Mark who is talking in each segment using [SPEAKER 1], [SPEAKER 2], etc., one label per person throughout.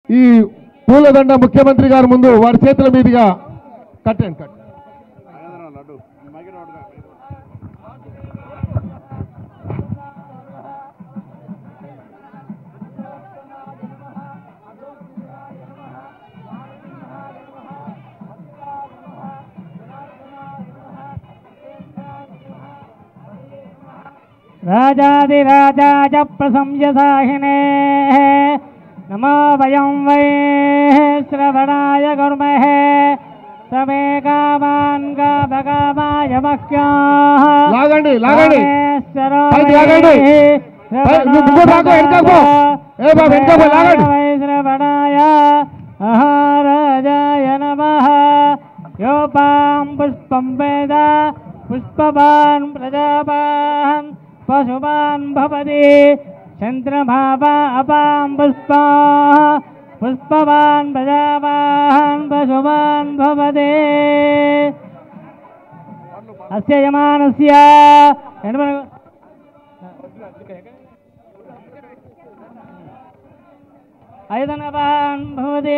[SPEAKER 1] ఈ పూలదండ ముఖ్యమంత్రి గారి ముందు వారి చేతుల మీదుగా కట్టండి కట్
[SPEAKER 2] రాజాదిరాజాయ ప్రశంససాహినే నమో వయం వై శ్రవణాయ కుర్మహే సమే కామాన్ కామకామాయ మహ్యాః
[SPEAKER 1] లాగండి లాగండి
[SPEAKER 2] రామేశ్వరో
[SPEAKER 1] పైకి
[SPEAKER 2] వై
[SPEAKER 1] లాగండి. పై- నువ్వు నువ్వు రాకు, వెనకాకు పో. ఏ బాబు, వెనకాకు పో, లాగండి.
[SPEAKER 2] వై శ్రవణాయ మహారాజాయ నమః యోపాం పుష్పం వేద పుష్పవాన్ ప్రజాపాన్ పశువాన్ భవతి చంద్రమాపా అపాం పుష్పా పుష్పవాన్ ప్రజాపాన్ పశువాన్ భవతి అస్య యమానస్య ఎనభై- ఆయుధనవాన్ భవతి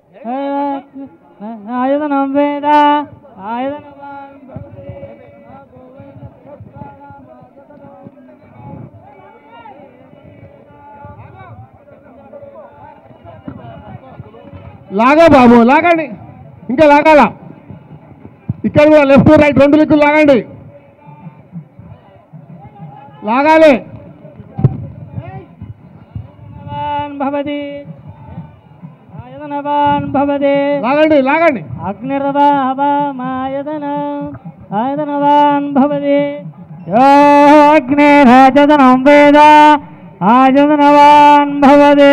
[SPEAKER 2] ఆయుధనం వేద ఆయుధనవాన్ భవతి
[SPEAKER 1] లాగా బాబు లాగండి ఇంకా లాగాల ఇక్కడ కూడా లెఫ్ట్ రైట్ రెండు దిక్కులు లాగండి లాగాలి
[SPEAKER 2] ఆయుధనవాన్ భవతి ఆయుధనవాన్ భవతి
[SPEAKER 1] లాగండి లాగండి
[SPEAKER 2] అగ్నిర్వాహమాయతన ఆయుధనవాన్ భవతి యోగ్నేరాజతనం వేద ఆయుధనవాన్ భవతి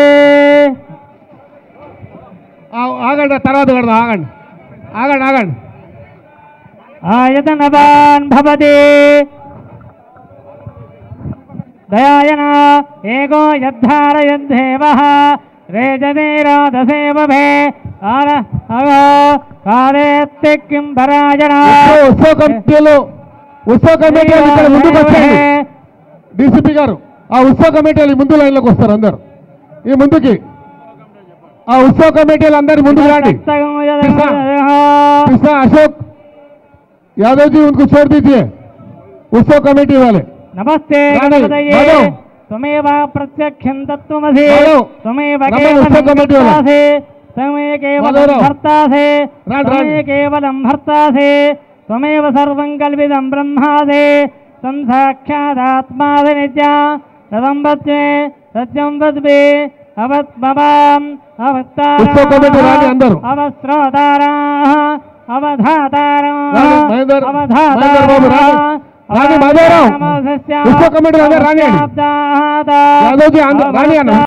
[SPEAKER 1] ఆ- ఆగండి తర్వాత కడదాం ఆగండి ఆగండి ఆగండి
[SPEAKER 2] ఆయతనవాన్ భవతి దయాయన ఏకో యద్ధారయద్ధేవ రేజనీరాధసేవభే కాల అగో కాలేత్తి కిం పరాజన
[SPEAKER 1] ఉత్సవ- ఉత్సవ కమిటీలు ఉత్సవ కమిటీలు ఇక్కడ ముందుకు వచ్చాయండి డీసీపీ గారు ఆ ఉత్సవ కమిటీలు ఈ ముందు లైన్లోకి వస్తారు అందరు ఈ ముందుకి ఆ ఉత్సవ కమిటీలు అందరి ముందుకు రండి कृष्णा अशोक यादव जी उनको छोड़ दीजिए उत्सव कमेटी वाले
[SPEAKER 2] నమస్తే
[SPEAKER 1] రాణి,
[SPEAKER 2] గణపతయే
[SPEAKER 1] మాధవ్.
[SPEAKER 2] త్వమేవ ప్రత్యక్షం తత్వమసి
[SPEAKER 1] మాధవ్.
[SPEAKER 2] త్వమేవ
[SPEAKER 1] రమణ
[SPEAKER 2] కేవలం
[SPEAKER 1] ఉత్సవ కమిటీ వాళ్ళు.
[SPEAKER 2] భర్తాసి త్వమే కేవలం
[SPEAKER 1] మాధవరావు.
[SPEAKER 2] భర్తాసి
[SPEAKER 1] రాండి,
[SPEAKER 2] త్వమే
[SPEAKER 1] రాండి.
[SPEAKER 2] కేవలం భర్తాసి త్వమేవ సర్వం కల్పితం బ్రహ్మాసి తం సాక్షాదాత్మాది నిత్య రథం వత్మే సత్యం వద్మి అవత్మవాం
[SPEAKER 1] ఉత్సవ కమిటీ రాండి అందరూ.
[SPEAKER 2] అవస్త్రోతారా అవధాతారా
[SPEAKER 1] రాండి, మహేందర్, మహేందర్ బాబు రాండి. రాండి, మాధవరావు. ఉత్సవ కమిటీ అందరూ రానియండి. యాదవ్ జీ అందరూ రాని అన్న